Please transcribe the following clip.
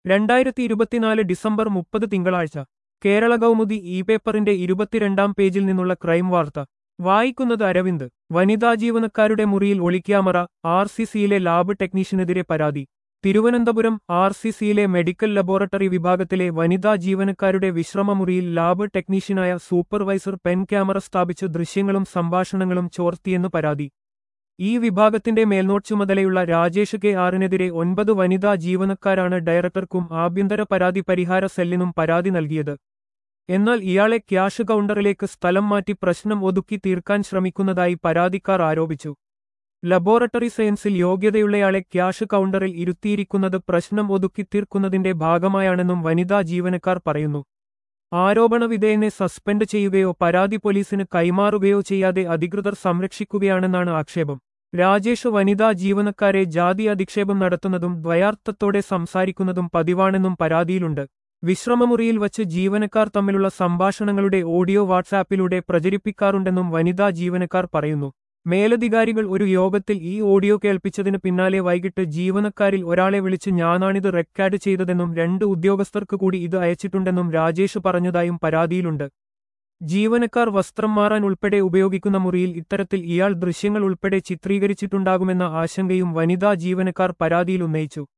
രണ്ടായിരത്തി ഇരുപത്തിനാല് ഡിസംബർ മുപ്പത് തിങ്കളാഴ്ച കേരള കൗമുദി ഇ പേപ്പറിന്റെ ഇരുപത്തിരണ്ടാം പേജിൽ നിന്നുള്ള ക്രൈം വാർത്ത വായിക്കുന്നത് അരവിന്ദ് വനിതാ ജീവനക്കാരുടെ മുറിയിൽ ഒളിക്യാമറ ആർ സി സിയിലെ ലാബ് ടെക്നീഷ്യനെതിരെ പരാതി തിരുവനന്തപുരം ആർ സി സിയിലെ മെഡിക്കൽ ലബോറട്ടറി വിഭാഗത്തിലെ വനിതാ ജീവനക്കാരുടെ വിശ്രമമുറിയിൽ ലാബ് ടെക്നീഷ്യനായ സൂപ്പർവൈസർ പെൻ ക്യാമറ സ്ഥാപിച്ച് ദൃശ്യങ്ങളും സംഭാഷണങ്ങളും ചോർത്തിയെന്ന് പരാതി ഈ വിഭാഗത്തിന്റെ മേൽനോട്ട് ചുമതലയുള്ള രാജേഷ് കെ ആറിനെതിരെ ഒൻപത് വനിതാ ജീവനക്കാരാണ് ഡയറക്ടർക്കും ആഭ്യന്തര പരാതി പരിഹാര സെല്ലിനും പരാതി നൽകിയത് എന്നാൽ ഇയാളെ ക്യാഷ് കൗണ്ടറിലേക്ക് സ്ഥലം മാറ്റി പ്രശ്നം ഒതുക്കി തീർക്കാൻ ശ്രമിക്കുന്നതായി പരാതിക്കാർ ആരോപിച്ചു ലബോറട്ടറി സയൻസിൽ യോഗ്യതയുള്ളയാളെ ക്യാഷ് കൗണ്ടറിൽ ഇരുത്തിയിരിക്കുന്നത് പ്രശ്നം ഒതുക്കി തീർക്കുന്നതിന്റെ ഭാഗമായാണെന്നും വനിതാ ജീവനക്കാർ പറയുന്നു ആരോപണ വിധേയനെ സസ്പെൻഡ് ചെയ്യുകയോ പരാതി പോലീസിന് കൈമാറുകയോ ചെയ്യാതെ അധികൃതർ സംരക്ഷിക്കുകയാണെന്നാണ് ആക്ഷേപം രാജേഷ് വനിതാ ജീവനക്കാരെ ജാതി അധിക്ഷേപം നടത്തുന്നതും ദ്വയാർത്ഥത്തോടെ സംസാരിക്കുന്നതും പതിവാണെന്നും പരാതിയിലുണ്ട് വിശ്രമമുറിയിൽ വച്ച് ജീവനക്കാർ തമ്മിലുള്ള സംഭാഷണങ്ങളുടെ ഓഡിയോ വാട്സാപ്പിലൂടെ പ്രചരിപ്പിക്കാറുണ്ടെന്നും വനിതാ ജീവനക്കാർ പറയുന്നു മേലധികാരികൾ ഒരു യോഗത്തിൽ ഈ ഓഡിയോ കേൾപ്പിച്ചതിന് പിന്നാലെ വൈകിട്ട് ജീവനക്കാരിൽ ഒരാളെ വിളിച്ച് ഞാനാണിത് റെക്കോർഡ് ചെയ്തതെന്നും രണ്ട് ഉദ്യോഗസ്ഥർക്ക് കൂടി ഇത് അയച്ചിട്ടുണ്ടെന്നും രാജേഷ് പറഞ്ഞതായും പരാതിയിലുണ്ട് ജീവനക്കാർ വസ്ത്രം മാറാൻ ഉൾപ്പെടെ ഉപയോഗിക്കുന്ന മുറിയിൽ ഇത്തരത്തിൽ ഇയാൾ ദൃശ്യങ്ങൾ ഉൾപ്പെടെ ചിത്രീകരിച്ചിട്ടുണ്ടാകുമെന്ന ആശങ്കയും വനിതാ ജീവനക്കാർ പരാതിയിൽ ഉന്നയിച്ചു